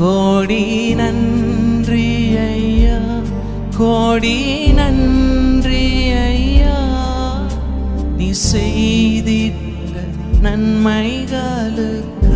கோடி நன்றி ஐயா கோடி நன்றி ஐயா நீ செய்திட்ட நன்மைகளுக்கா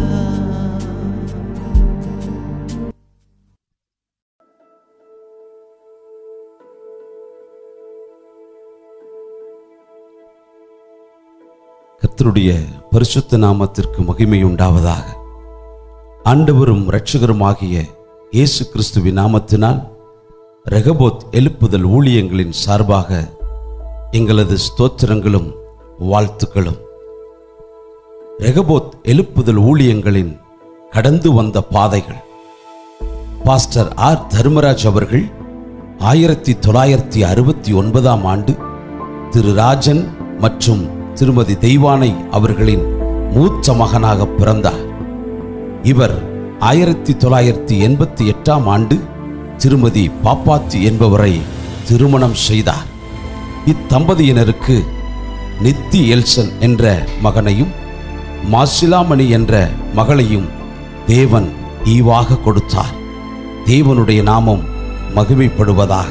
கர்த்தருடைய பரிசுத்த நாமத்திற்கு மகிமை உண்டாவதாக ஆண்டவரும் இரட்சகருமாகிய இயேசு கிறிஸ்துவின் நாமத்தினால் ரெகபோத் எழுப்புதல் ஊழியங்களின் சார்பாக எங்களது ஸ்தோத்திரங்களும் வாழ்த்துக்களும் ரெகபோத் எழுப்புதல் ஊழியங்களின் கடந்து வந்த பாதைகள் பாஸ்டர் ஆர் தர்மராஜ் அவர்கள் ஆயிரத்தி தொள்ளாயிரத்தி அறுபத்தி ஒன்பதாம் ஆண்டு திரு ராஜன் மற்றும் திருமதி தெய்வானை அவர்களின் மூத்த மகனாக பிறந்தார் இவர் ஆயிரத்தி தொள்ளாயிரத்தி எண்பத்தி எட்டாம் ஆண்டு திருமதி பாப்பாத்தி என்பவரை திருமணம் செய்தார் இத்தம்பதியினருக்கு நித்தி எல்சன் என்ற மகனையும் மாசிலாமணி என்ற மகளையும் தேவன் ஈவாக கொடுத்தார் தேவனுடைய நாமம் மகிமைப்படுவதாக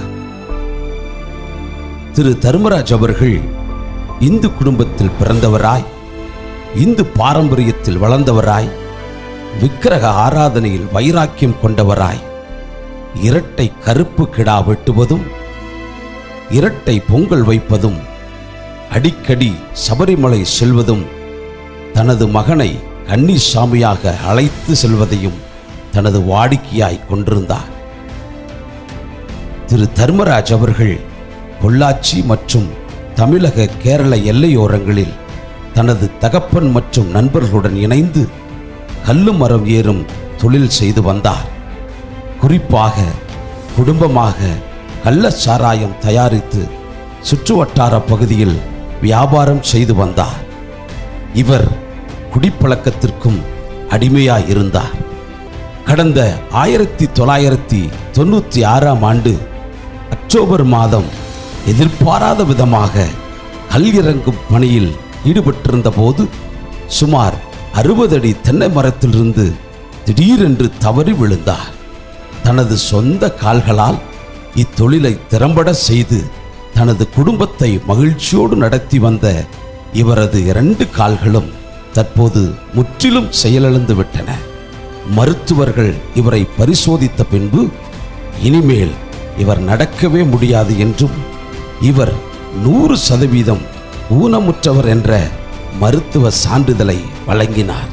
திரு தர்மராஜ் அவர்கள் இந்து குடும்பத்தில் பிறந்தவராய் இந்து பாரம்பரியத்தில் வளர்ந்தவராய் விக்கிரக ஆராதனையில் வைராக்கியம் கொண்டவராய் இரட்டை கருப்பு கிடா வெட்டுவதும் இரட்டை பொங்கல் வைப்பதும் அடிக்கடி சபரிமலை செல்வதும் தனது மகனை கன்னிசாமியாக அழைத்து செல்வதையும் தனது வாடிக்கையாய் கொண்டிருந்தார் திரு தர்மராஜ் அவர்கள் பொள்ளாச்சி மற்றும் தமிழக கேரள எல்லையோரங்களில் தனது தகப்பன் மற்றும் நண்பர்களுடன் இணைந்து கல்லு மரம் ஏறும் தொழில் செய்து வந்தார் குறிப்பாக குடும்பமாக கள்ள சாராயம் தயாரித்து சுற்றுவட்டார பகுதியில் வியாபாரம் செய்து வந்தார் இவர் குடிப்பழக்கத்திற்கும் அடிமையாய் இருந்தார் கடந்த ஆயிரத்தி தொள்ளாயிரத்தி தொண்ணூற்றி ஆறாம் ஆண்டு அக்டோபர் மாதம் எதிர்பாராத விதமாக கல் இறங்கும் பணியில் ஈடுபட்டிருந்த போது சுமார் அறுபது அடி தென்னை மரத்திலிருந்து திடீரென்று தவறி விழுந்தார் தனது சொந்த கால்களால் இத்தொழிலை திறம்பட செய்து தனது குடும்பத்தை மகிழ்ச்சியோடு நடத்தி வந்த இவரது இரண்டு கால்களும் தற்போது முற்றிலும் செயலிழந்து விட்டன மருத்துவர்கள் இவரை பரிசோதித்த பின்பு இனிமேல் இவர் நடக்கவே முடியாது என்றும் இவர் நூறு சதவீதம் ஊனமுற்றவர் என்ற மருத்துவ சான்றிதழை வழங்கினார்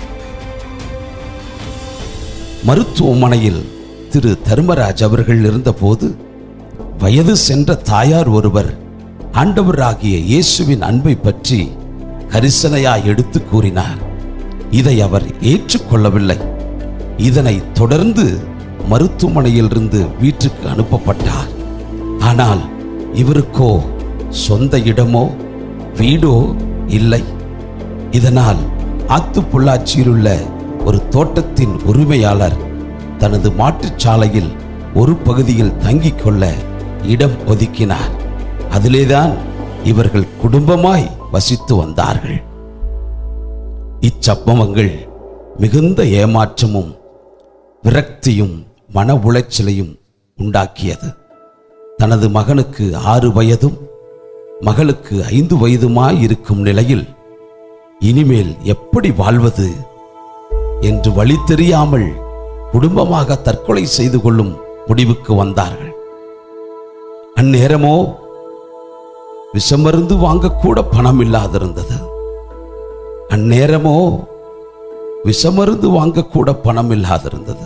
மருத்துவமனையில் திரு தர்மராஜ் அவர்கள் இருந்தபோது வயது சென்ற தாயார் ஒருவர் ஆண்டவராகிய இயேசுவின் அன்பை பற்றி கரிசனையாய் எடுத்து கூறினார் இதை அவர் ஏற்றுக்கொள்ளவில்லை இதனை தொடர்ந்து மருத்துவமனையிலிருந்து வீட்டுக்கு அனுப்பப்பட்டார் ஆனால் இவருக்கோ சொந்த இடமோ வீடோ இல்லை இதனால் ஆத்துப்பொள்ளாச்சியில் உள்ள ஒரு தோட்டத்தின் உரிமையாளர் தனது மாட்டுச்சாலையில் ஒரு பகுதியில் தங்கிக் கொள்ள இடம் ஒதுக்கினார் அதிலேதான் இவர்கள் குடும்பமாய் வசித்து வந்தார்கள் இச்சம்பவங்கள் மிகுந்த ஏமாற்றமும் விரக்தியும் மன உளைச்சலையும் உண்டாக்கியது தனது மகனுக்கு ஆறு வயதும் மகளுக்கு ஐந்து வயதுமாய் இருக்கும் நிலையில் இனிமேல் எப்படி வாழ்வது என்று வழி தெரியாமல் குடும்பமாக தற்கொலை செய்து கொள்ளும் முடிவுக்கு வந்தார்கள் அந்நேரமோ விஷமருந்து வாங்கக்கூட பணம் இல்லாதிருந்தது அந்நேரமோ விஷமருந்து வாங்கக்கூட பணம் இல்லாதிருந்தது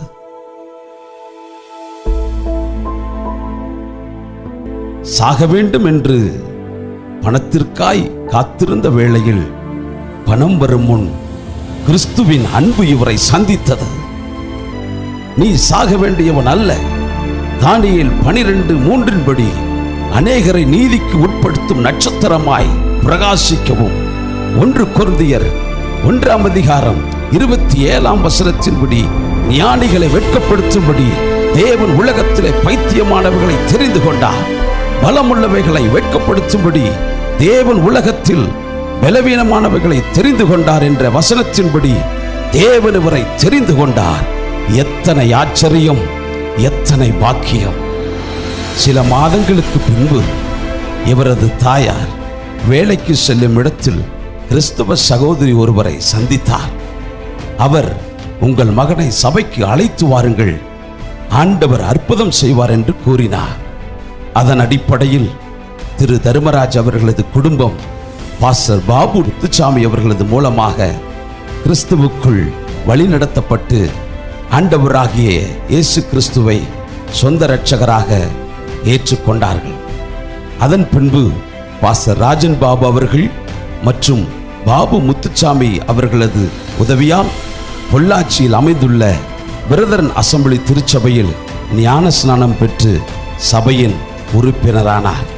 சாக வேண்டும் என்று பணத்திற்காய் காத்திருந்த வேளையில் பணம் வரும் முன் கிறிஸ்துவின் அன்பு இவரை சந்தித்தது நீ சாக வேண்டியவன் அல்ல தானியேல் பனிரெண்டு மூன்றின்படி அநேகரை நீதிக்கு உட்படுத்தும் நட்சத்திரமாய் பிரகாசிக்கவும் ஒன்று கொருந்தியர் ஒன்றாம் அதிகாரம் இருபத்தி ஏழாம் வசனத்தின்படி ஞானிகளை வெட்கப்படுத்தும்படி தேவன் உலகத்திலே பைத்தியமானவர்களை தெரிந்து கொண்டார் பலமுள்ளவைகளை வெட்கப்படுத்தும்படி தேவன் உலகத்தில் பலவீனமானவைகளை தெரிந்து கொண்டார் என்ற வசனத்தின்படி தேவன் இவரை தெரிந்து கொண்டார் எத்தனை ஆச்சரியம் எத்தனை பாக்கியம் சில மாதங்களுக்கு பின்பு இவரது தாயார் வேலைக்கு செல்லும் இடத்தில் கிறிஸ்தவ சகோதரி ஒருவரை சந்தித்தார் அவர் உங்கள் மகனை சபைக்கு அழைத்து வாருங்கள் ஆண்டவர் அற்புதம் செய்வார் என்று கூறினார் அதன் அடிப்படையில் திரு தர்மராஜ் அவர்களது குடும்பம் பாஸ்டர் பாபு முத்துச்சாமி அவர்களது மூலமாக கிறிஸ்துவுக்குள் வழிநடத்தப்பட்டு ஆண்டவராகிய இயேசு கிறிஸ்துவை சொந்த இரட்சகராக ஏற்றுக்கொண்டார்கள் அதன் பின்பு பாஸ்டர் ராஜன் பாபு அவர்கள் மற்றும் பாபு முத்துச்சாமி அவர்களது உதவியால் பொள்ளாச்சியில் அமைந்துள்ள பிரதரன் அசம்பிளி திருச்சபையில் ஞான ஸ்நானம் பெற்று சபையின் உறுப்பினரானார்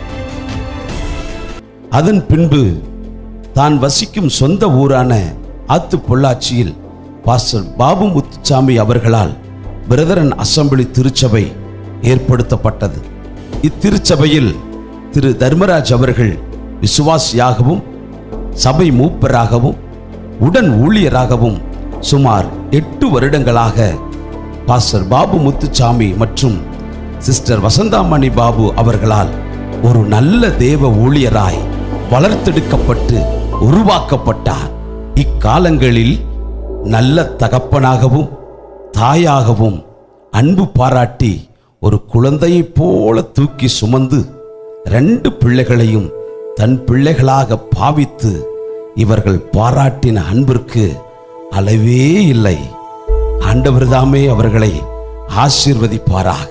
அதன் பின்பு தான் வசிக்கும் சொந்த ஊரான ஆத்து பொள்ளாச்சியில் பாஸ்டர் பாபு முத்துச்சாமி அவர்களால் பிரதரன் அசம்பிளி திருச்சபை ஏற்படுத்தப்பட்டது இத்திருச்சபையில் திரு தர்மராஜ் அவர்கள் விசுவாசியாகவும் சபை மூப்பராகவும் உடன் ஊழியராகவும் சுமார் எட்டு வருடங்களாக பாஸ்டர் பாபு முத்துச்சாமி மற்றும் சிஸ்டர் வசந்தாமணி பாபு அவர்களால் ஒரு நல்ல தேவ ஊழியராய் வளர்த்தெடுக்கப்பட்டு உருவாக்கப்பட்டார் இக்காலங்களில் நல்ல தகப்பனாகவும் தாயாகவும் அன்பு பாராட்டி ஒரு குழந்தையைப் போல தூக்கி சுமந்து ரெண்டு பிள்ளைகளையும் தன் பிள்ளைகளாக பாவித்து இவர்கள் பாராட்டின அன்பிற்கு அளவே இல்லை ஆண்டவர்தாமே அவர்களை ஆசீர்வதிப்பாராக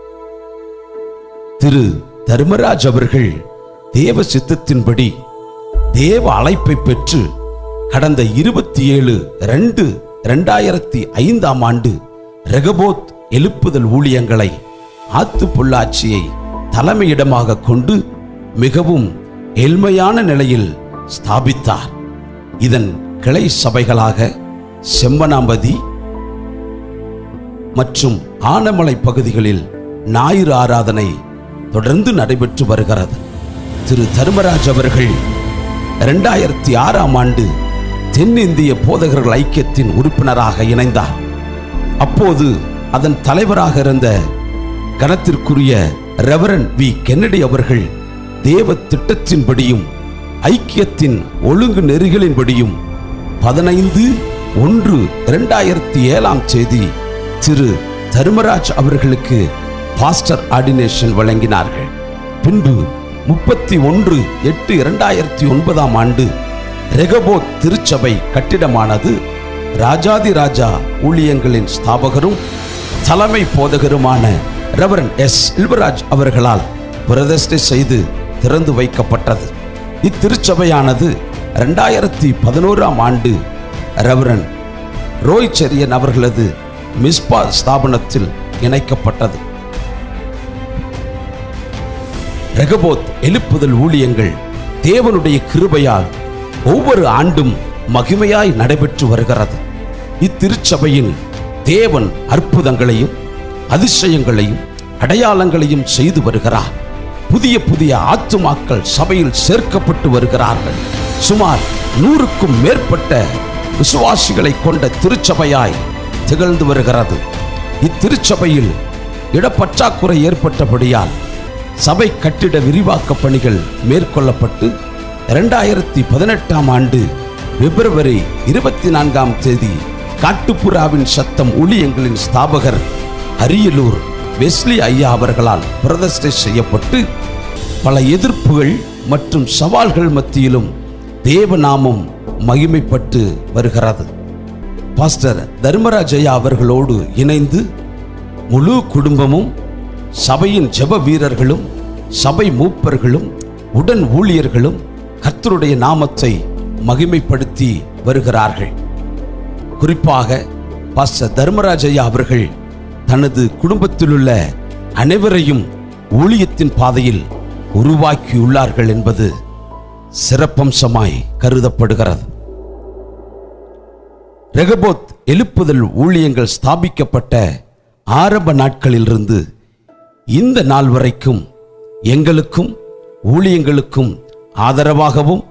திரு தர்மராஜ் அவர்கள் தேவ சித்தத்தின்படி தேவ அழைப்பை பெற்று கடந்த இருபத்தி ஏழு ரெண்டு ரெண்டாயிரத்தி ஐந்தாம் ஆண்டு ரெகபோத் எழுப்புதல் ஊழியங்களை ஆத்து பொள்ளாச்சியை தலைமையிடமாக கொண்டு மிகவும் ஏழ்மையான நிலையில் ஸ்தாபித்தார் இதன் கிளை சபைகளாக செம்மனாம்பதி மற்றும் ஆனமலை பகுதிகளில் ஞாயிறு ஆராதனை தொடர்ந்து நடைபெற்று வருகிறது திரு தர்மராஜ் அவர்கள் இரண்டாயிரத்தி ஆறாம் ஆண்டு தென்னிந்திய போதகர்கள் ஐக்கியத்தின் உறுப்பினராக இணைந்தார் அப்போது அதன் தலைவராக இருந்த கனத்திற்குரிய ரெவரன் வி கென்னடி அவர்கள் தேவ திட்டத்தின்படியும் ஐக்கியத்தின் ஒழுங்கு நெறிகளின்படியும் பதினைந்து ஒன்று இரண்டாயிரத்தி ஏழாம் தேதி திரு தர்மராஜ் அவர்களுக்கு பாஸ்டர் ஆர்டினேஷன் வழங்கினார்கள் பின்பு முப்பத்தி ஒன்று எட்டு இரண்டாயிரத்தி ஒன்பதாம் ஆண்டு ரெகபோத் திருச்சபை கட்டிடமானது ராஜாதி ராஜா ஊழியங்களின் ஸ்தாபகரும் தலைமை போதகருமான ரெவரன் எஸ் செல்வராஜ் அவர்களால் பிரதிஷ்டை செய்து திறந்து வைக்கப்பட்டது இத்திருச்சபையானது இரண்டாயிரத்தி பதினோராம் ஆண்டு ரெவரன் ரோய் செரியன் அவர்களது மிஸ்பா ஸ்தாபனத்தில் இணைக்கப்பட்டது ரெகபோத் எழுப்புதல் ஊழியங்கள் தேவனுடைய கிருபையால் ஒவ்வொரு ஆண்டும் மகிமையாய் நடைபெற்று வருகிறது இத்திருச்சபையில் தேவன் அற்புதங்களையும் அதிசயங்களையும் அடையாளங்களையும் செய்து வருகிறார் புதிய புதிய ஆத்துமாக்கள் சபையில் சேர்க்கப்பட்டு வருகிறார்கள் சுமார் நூறுக்கும் மேற்பட்ட விசுவாசிகளை கொண்ட திருச்சபையாய் திகழ்ந்து வருகிறது இத்திருச்சபையில் இடப்பற்றாக்குறை ஏற்பட்டபடியால் சபை கட்டிட விரிவாக்க பணிகள் மேற்கொள்ளப்பட்டு இரண்டாயிரத்தி பதினெட்டாம் ஆண்டு பிப்ரவரி இருபத்தி நான்காம் தேதி காட்டுப்புறாவின் சத்தம் ஊழியங்களின் ஸ்தாபகர் அரியலூர் வெஸ்லி ஐயா அவர்களால் பிரதிஷ்டை செய்யப்பட்டு பல எதிர்ப்புகள் மற்றும் சவால்கள் மத்தியிலும் தேவநாமம் மகிமைப்பட்டு வருகிறது பாஸ்டர் தர்மராஜ் ஐயா அவர்களோடு இணைந்து முழு குடும்பமும் சபையின் ஜெப வீரர்களும் சபை மூப்பர்களும் உடன் ஊழியர்களும் கர்த்தருடைய நாமத்தை மகிமைப்படுத்தி வருகிறார்கள் குறிப்பாக பாஸ்டர் தர்மராஜ் ஐயா அவர்கள் தனது குடும்பத்திலுள்ள அனைவரையும் ஊழியத்தின் பாதையில் உருவாக்கியுள்ளார்கள் என்பது சிறப்பம்சமாய் கருதப்படுகிறது ரெகபோத் எழுப்புதல் ஊழியங்கள் ஸ்தாபிக்கப்பட்ட ஆரம்ப நாட்களிலிருந்து இந்த நாள் வரைக்கும் எங்களுக்கும் ஊழியங்களுக்கும் ஆதரவாகவும்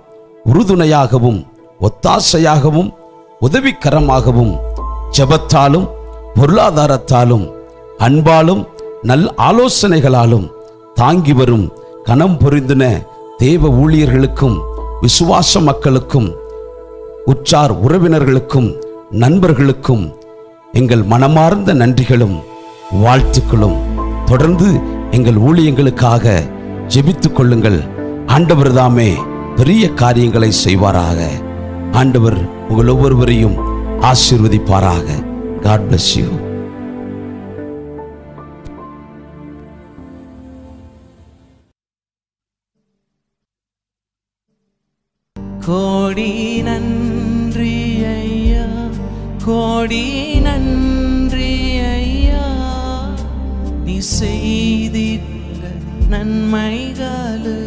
உறுதுணையாகவும் ஒத்தாசையாகவும் உதவிக்கரமாகவும் ஜெபத்தாலும் பொருளாதாரத்தாலும் அன்பாலும் நல் ஆலோசனைகளாலும் தாங்கி வரும் கணம் பொருந்தின தேவ ஊழியர்களுக்கும் விசுவாச மக்களுக்கும் உற்றார் உறவினர்களுக்கும் நண்பர்களுக்கும் எங்கள் மனமார்ந்த நன்றிகளும் வாழ்த்துக்களும் தொடர்ந்து எங்கள் ஊழியங்களுக்காக ஜெபித்துக் கொள்ளுங்கள் ஆண்டவர் தாமே பெரிய காரியங்களை செய்வாராக ஆண்டவர் உங்கள் ஒவ்வொருவரையும் ஆசீர்வதிப்பாராக காட் bless you கோடி நன்றி ஐயா கோடி நன்றி ஐயா நீ செய்திட்ட நன்மைகளுக்கு